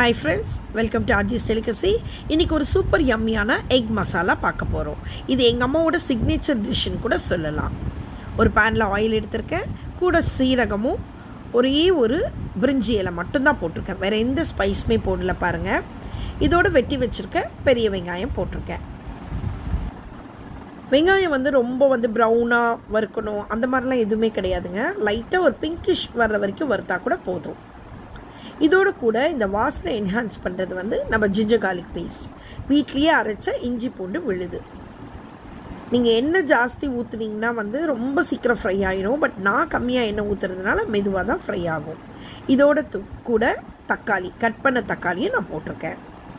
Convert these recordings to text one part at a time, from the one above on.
hi friends welcome to RG's delicacy இன்றைக்கி ஒரு super யம்மியான egg masala பார்க்க போகிறோம் இது எங்கள் அம்மாவோட சிக்னேச்சர் டிஷ்ஷுன்னு கூட சொல்லலாம் ஒரு பேனில் ஆயில் எடுத்திருக்கேன் கூட சீரகமும் ஒரே ஒரு பிரிஞ்சி இலை மட்டும்தான் போட்டிருக்கேன் வேறு எந்த ஸ்பைஸுமே போடல பாருங்கள் இதோடு வெட்டி வச்சுருக்க பெரிய வெங்காயம் போட்டிருக்கேன் வெங்காயம் வந்து ரொம்ப வந்து ப்ரௌனாக வறுக்கணும் அந்த மாதிரிலாம் எதுவுமே கிடையாதுங்க லைட்டாக ஒரு பிங்கிஷ் வர்ற வரைக்கும் வறுத்தா கூட போதும் இதோட கூட இந்த வாசனை என்ஹான்ஸ் பண்ணுறது வந்து நம்ம ஜிஞ்சர் கார்லிக் பேஸ்ட் வீட்லேயே அரைச்ச இஞ்சி பூண்டு விழுது நீங்கள் எண்ணெய் ஜாஸ்தி ஊற்றுனீங்கன்னா வந்து ரொம்ப சீக்கிரம் ஃப்ரை ஆகிடும் பட் நான் கம்மியாக எண்ணெய் ஊற்றுறதுனால மெதுவாக தான் ஃப்ரை ஆகும் இதோட து கூட தக்காளி கட் பண்ண தக்காளியை நான் போட்டிருக்கேன்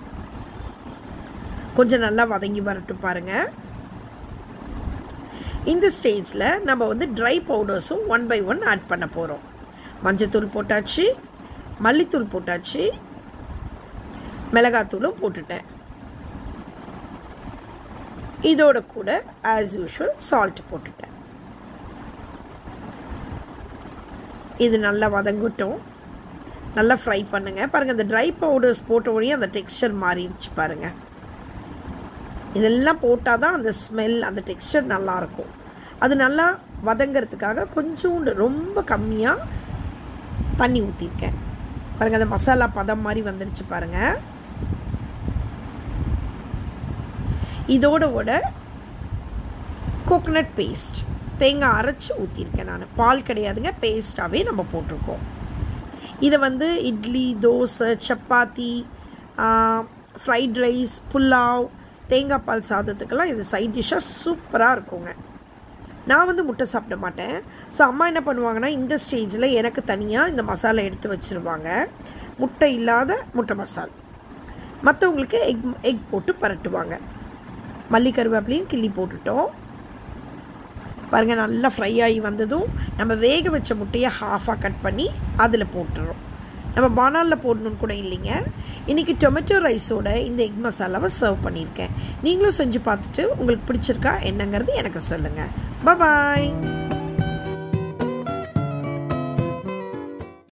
கொஞ்சம் நல்லா வதங்கி வரட்டும் பாருங்கள் இந்த ஸ்டேஜில் நம்ம வந்து ட்ரை பவுடர்ஸும் ஒன் பை ஒன் ஆட் பண்ண போகிறோம் மஞ்சத்தூள் போட்டாச்சு மல்லித்தூள் போட்டாச்சு மிளகாத்தூளும் போட்டுட்டேன் இதோட கூட ஆஸ் யூஷுவல் சால்ட் போட்டுட்டேன் இது நல்லா வதங்கட்டும் நல்லா ஃப்ரை பண்ணுங்கள் பாருங்கள் இந்த ட்ரை பவுடர்ஸ் போட்ட வழியும் அந்த டெக்ஸ்டர் மாறிடுச்சு பாருங்கள் இதெல்லாம் போட்டால் தான் அந்த ஸ்மெல் அந்த டெக்ஸ்டர் நல்லாயிருக்கும் அது நல்லா வதங்கிறதுக்காக கொஞ்சோண்டு ரொம்ப கம்மியாக தண்ணி ஊற்றிருக்கேன் பாருங்கள் அந்த மசாலா பதம் மாதிரி வந்துருச்சு பாருங்கள் இதோட விட கோகனட் பேஸ்ட் தேங்காய் அரைச்சி ஊற்றிருக்கேன் நான் பால் கிடையாதுங்க பேஸ்ட்டாகவே நம்ம போட்டிருக்கோம் இதை வந்து இட்லி தோசை சப்பாத்தி ஃப்ரைட் ரைஸ் புல்லாவ் தேங்காய் பால் சாதத்துக்கெல்லாம் இது சைட் டிஷ்ஷாக சூப்பராக இருக்குங்க நான் வந்து முட்டை சாப்பிட மாட்டேன் ஸோ அம்மா என்ன பண்ணுவாங்கன்னா இந்த ஸ்டேஜில் எனக்கு தனியாக இந்த மசாலா எடுத்து வச்சுருவாங்க முட்டை இல்லாத முட்டை மசால் மற்றவங்களுக்கு எக் எக் போட்டு பரட்டுவாங்க மல்லி கருவேப்பிலையும் கிள்ளி போட்டுட்டோம் பாருங்கள் நல்லா ஃப்ரை ஆகி வந்ததும் நம்ம வேக வச்ச முட்டையை ஹாஃபாக கட் பண்ணி அதில் போட்டுறோம் நம்ம பானாலில் போடணும்னு கூட இல்லைங்க இன்றைக்கி டொமேட்டோ ரைஸோட இந்த எக் மசாலாவை சர்வ் பண்ணியிருக்கேன் நீங்களும் செஞ்சு பார்த்துட்டு உங்களுக்கு பிடிச்சிருக்கா என்னங்கிறது எனக்கு சொல்லுங்கள் பாய்